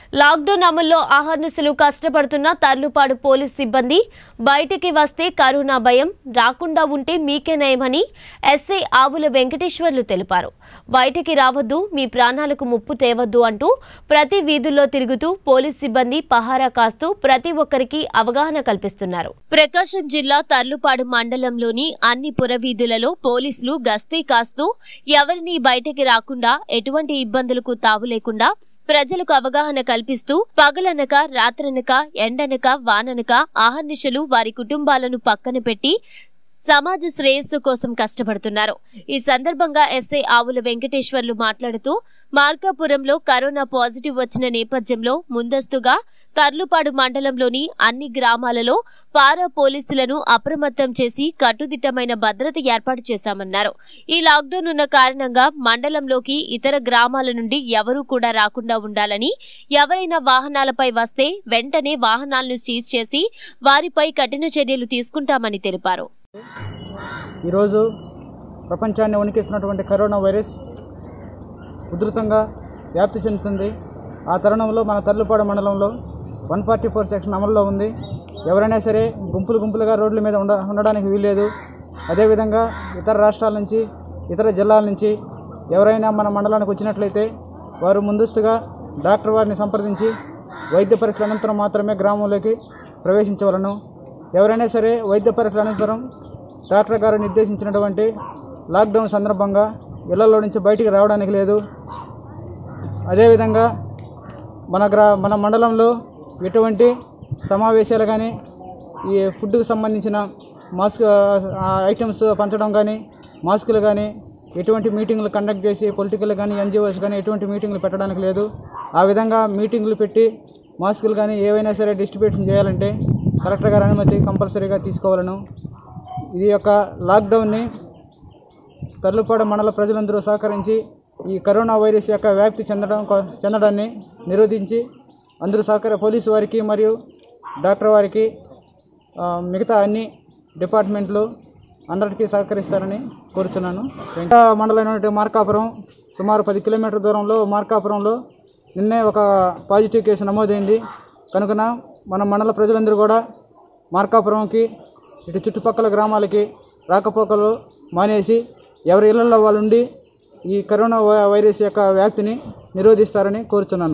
lockdown అమల్లో ఆహర్నిశలు కష్టపడుతున్న Tarlupadu police సిబ్బంది బయటికి వస్తే కరోనా భయం రాకుండా ఉంటే మీకే నయమని ఎస్ఐ ఆవుల వెంకటేశ్వర్లు తెలిపారు బయటికి రావద్దు మీ ప్రాణాలకు ముప్పు తేవద్దు అంటూ ప్రతి వీధుల్లో తిరుగుతూ పోలీస్ సిబ్బంది పహారా కాస్తూ ప్రతి ఒక్కరికి అవగాహన కల్పిస్తున్నారు ప్రకాశం జిల్లా తర్లుపాడు మండలంలోని అన్ని పురవీధులలో పోలీసులు గస్తీ కాస్తూ ఎవరిని బయటికి రాకుండా ఎటువంటి ఇబ్బందులకు తావు లేకుండా ప్రజలకు అవగాహన కల్పిస్తూ పగలనక రాత్రనక ఎండనక వాననక ఆహర్నిశలు వారి కుటుంబాలను పక్కన పెట్టి సమాజ శ్రేయస్సు కోసం కష్టపడుతున్నారు ఈ సందర్భంగా ఎస్ఐ ఆవుల వెంకటేశ్వర్లు మాట్లాడుతూ మార్కాపురంలో కరోనా పాజిటివ్ వచ్చిన నేపథ్యంలో ముందస్తుగా తర్లుపాడు మండలంలోని అన్ని గ్రామాలలో పారా పోలీసులను అప్రమత్తం చేసి కట్టుదిట్టమైన భద్రత ఏర్పాటు చేశామన్నారు ఈ లాక్డౌన్ ఉన్న కారణంగా మండలంలోకి ఇతర గ్రామాల నుండి ఎవరూ కూడా రాకుండా ఉండాలని ఎవరైనా వాహనాలపై వస్తే వెంటనే వాహనాలను సీజ్ చేసి వారిపై కఠిన చర్యలు తీసుకుంటామని తెలిపారు ఈరోజు ప్రపంచాన్ని వణికిస్తున్నటువంటి కరోనా వైరస్ ఉధృతంగా వ్యాప్తి చెందుతుంది ఆ తరుణంలో మన తర్లుపాడు మండలంలో వన్ ఫార్టీ ఫోర్ సెక్షన్ అమల్లో ఉంది ఎవరైనా సరే గుంపులు గుంపులుగా రోడ్ల మీద ఉండ ఉండడానికి వీల్లేదు అదేవిధంగా ఇతర రాష్ట్రాల నుంచి ఇతర జిల్లాల నుంచి ఎవరైనా మన మండలానికి వచ్చినట్లయితే వారు ముందస్తుగా డాక్టర్ వారిని సంప్రదించి వైద్య పరీక్షల అనంతరం మాత్రమే గ్రామంలోకి ప్రవేశించవలను ఎవరైనా సరే వైద్య పరీక్షల అనంతరం డాక్టర్ గారు నిర్దేశించినటువంటి లాక్డౌన్ సందర్భంగా ఇళ్లలో నుంచి బయటికి రావడానికి లేదు అదేవిధంగా మన గ్రా మన మండలంలో ఎటువంటి సమావేశాలు కానీ ఈ ఫుడ్కు సంబంధించిన మాస్క్ ఆ, ఐటమ్స్ పంచడం కానీ మాస్కులు కానీ ఎటువంటి మీటింగ్లు కండక్ట్ చేసి పొలిటికల్ కానీ ఎన్జిఓస్ కానీ ఎటువంటి మీటింగ్లు పెట్టడానికి లేదు ఆ విధంగా మీటింగ్లు పెట్టి మాస్కులు కానీ ఏవైనా సరే డిస్ట్రిబ్యూషన్ చేయాలంటే కలెక్టర్ గారి అనుమతి కంపల్సరీగా తీసుకోవాలను ఇది యొక్క లాక్డౌన్ని తర్లుపాడు మండల ప్రజలందరూ సహకరించి ఈ కరోనా వైరస్ యొక్క వ్యాప్తి చెందడం కొ- చెందడాన్ని నిరోధించి అందరూ సహకార పోలీసు వారికి మరియు డాక్టర్ వారికి ఆ, మిగతా అన్ని డిపార్ట్మెంట్లు అందరికీ సహకరిస్తారని కోరుచున్నాను ఇంకా మండలమైనటువంటి మార్కాపురం సుమారు పది కిలోమీటర్ల దూరంలో మార్కాపురంలో నిన్నే ఒక పాజిటివ్ కేసు నమోదైంది కనుకన మన మండల ప్రజలందరూ కూడా మార్కాపురంకి ఇటు చుట్టుపక్కల గ్రామాలకి రాకపోకలు మానేసి ఎవరి ఇళ్లలో వాళ్ళు ఉండి ఈ కరోనా వై- వైరస్ యొక్క వ్యాప్తిని నిరోధిస్తారని కోరుచున్నాను